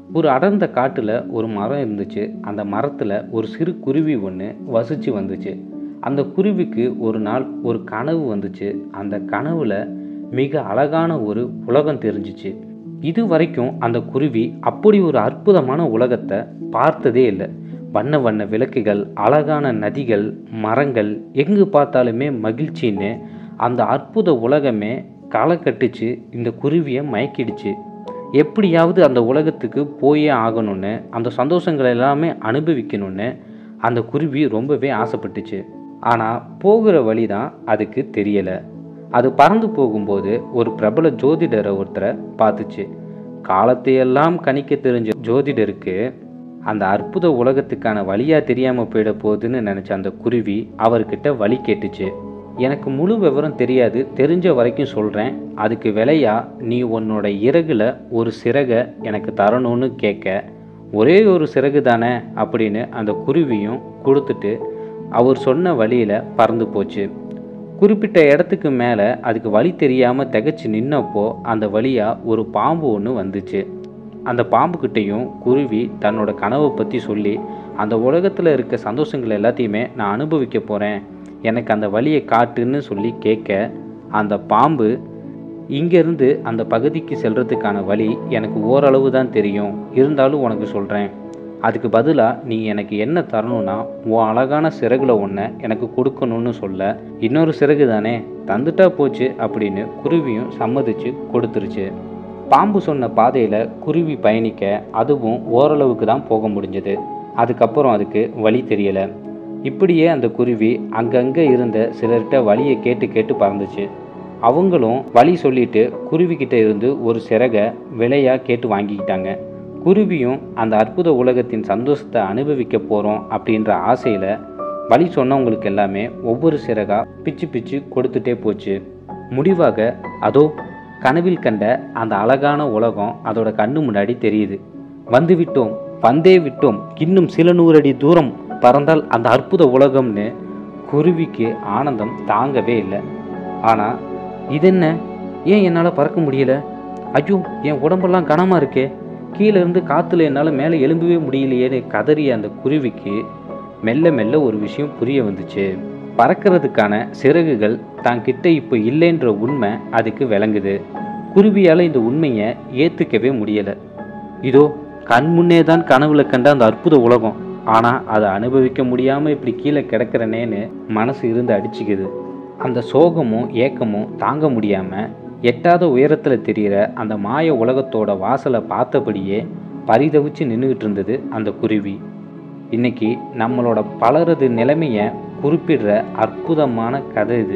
ஒரு அடர்ந்த காட்டில் ஒரு மரம் இருந்துச்சு அந்த மரத்தில் ஒரு சிறு குருவி ஒன்று வசித்து வந்துச்சு அந்த குருவிக்கு ஒரு நாள் ஒரு கனவு வந்துச்சு அந்த கனவுல மிக அழகான ஒரு உலகம் தெரிஞ்சிச்சு இது வரைக்கும் அந்த குருவி அப்படி ஒரு அற்புதமான உலகத்தை பார்த்ததே இல்லை வண்ண வண்ண விளக்குகள் அழகான நதிகள் மரங்கள் எங்கு பார்த்தாலுமே மகிழ்ச்சின்னு அந்த அற்புத உலகமே களை கட்டுச்சு இந்த குருவியை மயக்கிடுச்சு எப்படியாவது அந்த உலகத்துக்கு போயே ஆகணும்னு அந்த சந்தோஷங்களை எல்லாமே அனுபவிக்கணும்னு அந்த குருவி ரொம்பவே ஆசைப்பட்டுச்சு ஆனால் போகிற வழி தான் அதுக்கு தெரியலை அது பறந்து போகும்போது ஒரு பிரபல ஜோதிடரை ஒருத்தரை பார்த்துச்சு காலத்தையெல்லாம் கணிக்க தெரிஞ்ச ஜோதிடருக்கு அந்த அற்புத உலகத்துக்கான வழியாக தெரியாமல் போயிட போகுதுன்னு நினச்ச அந்த குருவி அவர்கிட்ட வழி கேட்டுச்சு எனக்கு முழு விவரம் தெரியாது தெரிஞ்ச வரைக்கும் சொல்கிறேன் அதுக்கு விலையா நீ உன்னோட இறகுல ஒரு சிறகை எனக்கு தரணும்னு கேட்க ஒரே ஒரு சிறகு தானே அப்படின்னு அந்த குருவியும் கொடுத்துட்டு அவர் சொன்ன வழியில் பறந்து போச்சு குறிப்பிட்ட இடத்துக்கு மேலே அதுக்கு வழி தெரியாமல் திகைச்சு நின்னப்போ அந்த வழியாக ஒரு பாம்பு ஒன்று வந்துச்சு அந்த பாம்புக்கிட்டேயும் குருவி தன்னோட கனவை பற்றி சொல்லி அந்த உலகத்தில் இருக்க சந்தோஷங்கள் எல்லாத்தையுமே நான் அனுபவிக்க போகிறேன் எனக்கு அந்த வழியை காட்டுன்னு சொல்லி கேட்க அந்த பாம்பு இங்கேருந்து அந்த பகுதிக்கு செல்றதுக்கான வழி எனக்கு ஓரளவு தான் தெரியும் இருந்தாலும் உனக்கு சொல்கிறேன் அதுக்கு பதிலாக நீ எனக்கு என்ன தரணும்னா உன் அழகான சிறகுல ஒன்றை எனக்கு கொடுக்கணும்னு சொல்ல இன்னொரு சிறகு தானே தந்துட்டா போச்சு அப்படின்னு குருவியும் சம்மதிச்சு கொடுத்துருச்சு பாம்பு சொன்ன பாதையில் குருவி பயணிக்க அதுவும் ஓரளவுக்கு தான் போக முடிஞ்சது அதுக்கப்புறம் அதுக்கு வழி தெரியலை இப்படியே அந்த குருவி அங்கங்கே இருந்த சிலர்கிட்ட வழியை கேட்டு கேட்டு பறந்துச்சு அவங்களும் வழி சொல்லிட்டு குருவிக்கிட்ட இருந்து ஒரு சிறகை விலையாக கேட்டு வாங்கிக்கிட்டாங்க குருவியும் அந்த அற்புத உலகத்தின் சந்தோஷத்தை அனுபவிக்க போகிறோம் அப்படின்ற ஆசையில் வழி சொன்னவங்களுக்கு எல்லாமே ஒவ்வொரு சிறகா பிச்சு பிச்சு கொடுத்துட்டே போச்சு முடிவாக அதோ கனவில் கண்ட அந்த அழகான உலகம் அதோட கண்ணு முன்னாடி தெரியுது வந்து விட்டோம் வந்தே விட்டோம் இன்னும் சில நூறடி தூரம் பறந்தால் அந்த அற்புத உலகம்னு குருவிக்கு ஆனந்தம் தாங்கவே இல்லை ஆனால் இதென்ன ஏன் என்னால் பறக்க முடியல ஐயோ என் உடம்பெல்லாம் கனமாக இருக்கே கீழே இருந்து காற்றுல என்னால் மேலே எழும்பவே முடியலையேன்னு கதறிய அந்த குருவிக்கு மெல்ல மெல்ல ஒரு விஷயம் புரிய வந்துச்சு பறக்கிறதுக்கான சிறகுகள் தான் கிட்ட இப்போ இல்லைன்ற உண்மை அதுக்கு விளங்குது குருவியால் இந்த உண்மையை ஏற்றுக்கவே முடியலை இதோ கண் முன்னே தான் கனவுல கண்ட அந்த அற்புத உலகம் ஆனால் அதை அனுபவிக்க முடியாமல் இப்படி கீழே கிடக்கிறனேன்னு மனசு இருந்து அடிச்சுக்குது அந்த சோகமும் ஏக்கமும் தாங்க முடியாமல் எட்டாத உயரத்தில் தெரிகிற அந்த மாய உலகத்தோட வாசலை பார்த்தபடியே பரிதவிச்சு நின்றுக்கிட்டு இருந்தது அந்த குருவி இன்னைக்கு நம்மளோட பலரது நிலைமையை குறிப்பிடுற அற்புதமான கதை இது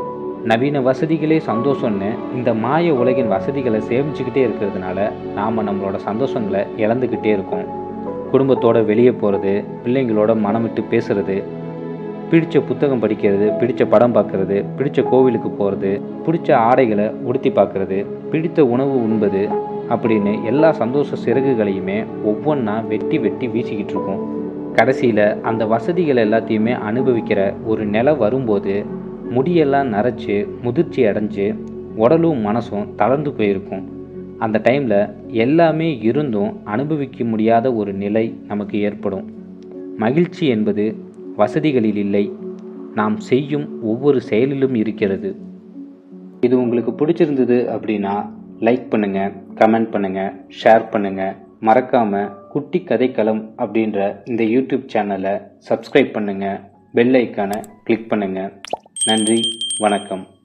நவீன வசதிகளே சந்தோஷம்னு இந்த மாய உலகின் வசதிகளை சேமிச்சுக்கிட்டே இருக்கிறதுனால நாம் நம்மளோட சந்தோஷங்களை இழந்துக்கிட்டே இருக்கோம் குடும்பத்தோட வெளியே போகிறது பிள்ளைங்களோட மனம் விட்டு பேசுறது பிடிச்ச புத்தகம் படிக்கிறது பிடிச்ச படம் பார்க்கறது பிடிச்ச கோவிலுக்கு போகிறது பிடிச்ச ஆடைகளை உடுத்தி பார்க்கறது பிடித்த உணவு உண்பது அப்படின்னு எல்லா சந்தோஷ சிறகுகளையுமே ஒவ்வொன்றா வெட்டி வெட்டி வீசிக்கிட்டு இருக்கோம் கடைசியில் அந்த வசதிகள் எல்லாத்தையுமே அனுபவிக்கிற ஒரு நிலை வரும்போது முடியெல்லாம் நரைச்சு முதிர்ச்சி அடைஞ்சு உடலும் மனசும் தளர்ந்து போயிருக்கும் அந்த டைமில் எல்லாமே இருந்தும் அனுபவிக்க முடியாத ஒரு நிலை நமக்கு ஏற்படும் மகிழ்ச்சி என்பது வசதிகளில் இல்லை நாம் செய்யும் ஒவ்வொரு செயலிலும் இருக்கிறது இது உங்களுக்கு பிடிச்சிருந்தது அப்படின்னா லைக் பண்ணுங்க கமெண்ட் பண்ணுங்க ஷேர் பண்ணுங்க மறக்காம குட்டி கதைக்களம் அப்படின்ற இந்த யூடியூப் சேனலை சப்ஸ்கிரைப் பண்ணுங்க பெல் ஐக்கானை கிளிக் பண்ணுங்க நன்றி வணக்கம்